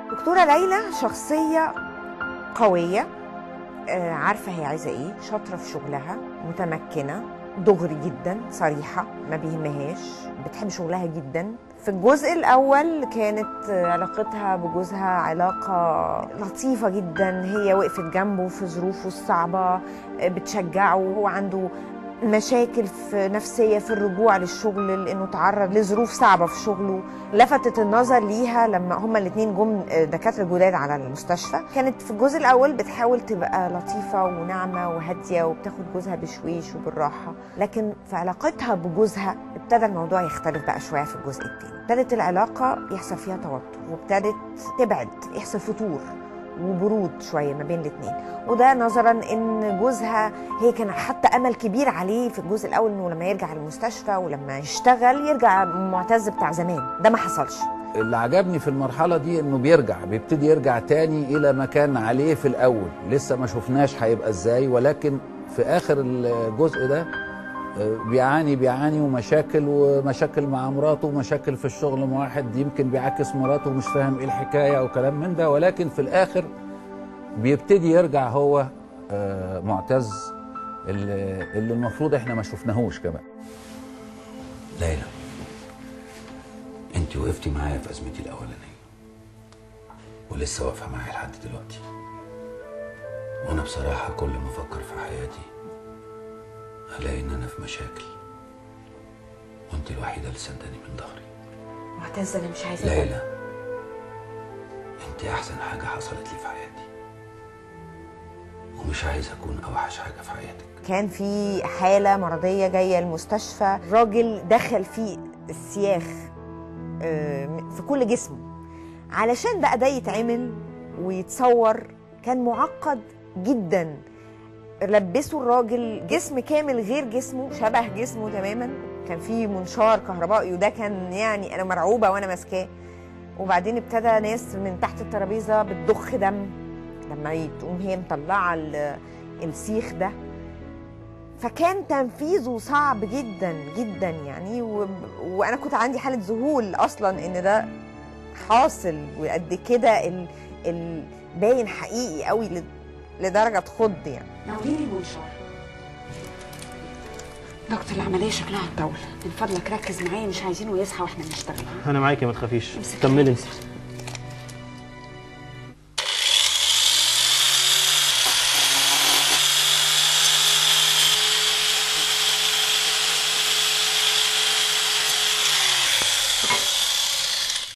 دكتورة ليلى شخصية قوية آه، عارفة هي عايزة ايه شاطرة في شغلها متمكنة دغري جدا صريحة ما بيهمهاش بتحب شغلها جدا في الجزء الأول كانت آه، علاقتها بجوزها علاقة لطيفة جدا هي وقفت جنبه في ظروفه الصعبة آه، بتشجعه هو عنده مشاكل في نفسيه في الرجوع للشغل لانه تعرض لظروف صعبه في شغله لفتت النظر ليها لما هما الاثنين جم دكاتره جداد على المستشفى كانت في الجزء الاول بتحاول تبقى لطيفه وناعمه وهاديه وبتاخد جوزها بشويش وبالراحه لكن في علاقتها بجوزها ابتدى الموضوع يختلف بقى شويه في الجزء الثاني ابتدت العلاقه يحصل فيها توتر وابتدت تبعد يحصل فتور وبرود شويه ما بين الاثنين وده نظرا ان جوزها هي كان حتى امل كبير عليه في الجزء الاول انه لما يرجع المستشفى ولما يشتغل يرجع معتز بتاع زمان ده ما حصلش اللي عجبني في المرحلة دي انه بيرجع بيبتدي يرجع تاني الى ما كان عليه في الاول لسه ما شفناش هيبقى ازاي ولكن في اخر الجزء ده آه، بيعاني بيعاني ومشاكل ومشاكل مع مراته ومشاكل في الشغل مع واحد يمكن بيعاكس مراته ومش فاهم ايه الحكاية وكلام من ده ولكن في الاخر بيبتدي يرجع هو آه، معتز اللي اللي المفروض احنا ما شفناهوش كمان ليلى انت وقفتي معايا في ازمتي الاولانيه ولسه واقفه معايا لحد دلوقتي وانا بصراحه كل ما افكر في حياتي الاقي ان انا في مشاكل وانت الوحيده اللي سنداني من ظهري معتز انا مش عايزه ليلى انت احسن حاجه حصلت لي في حياتي ومش عايز اكون اوحش حاجه في حياتك كان في حالة مرضية جاية المستشفى راجل دخل فيه السياخ آه، في كل جسمه علشان بقى ده يتعمل ويتصور كان معقد جدا لبسوا الراجل جسم كامل غير جسمه شبه جسمه تماما كان في منشار كهربائي وده كان يعني انا مرعوبه وانا ماسكاه وبعدين ابتدى ناس من تحت الترابيزه بتضخ دم لما تقوم هي مطلعه ال- السيخ ده فكان تنفيذه صعب جدا جدا يعني و... وانا كنت عندي حاله ذهول اصلا ان ده حاصل وقد كده ال... ال... باين حقيقي قوي ل... لدرجه تخض يعني ناوليني المنشار دكتور العملية شكلها هتطول من فضلك ركز معايا مش عايزينه يصحى واحنا بنشتغل انا معاكي ما تخافيش امسك كملي الحاجة. انت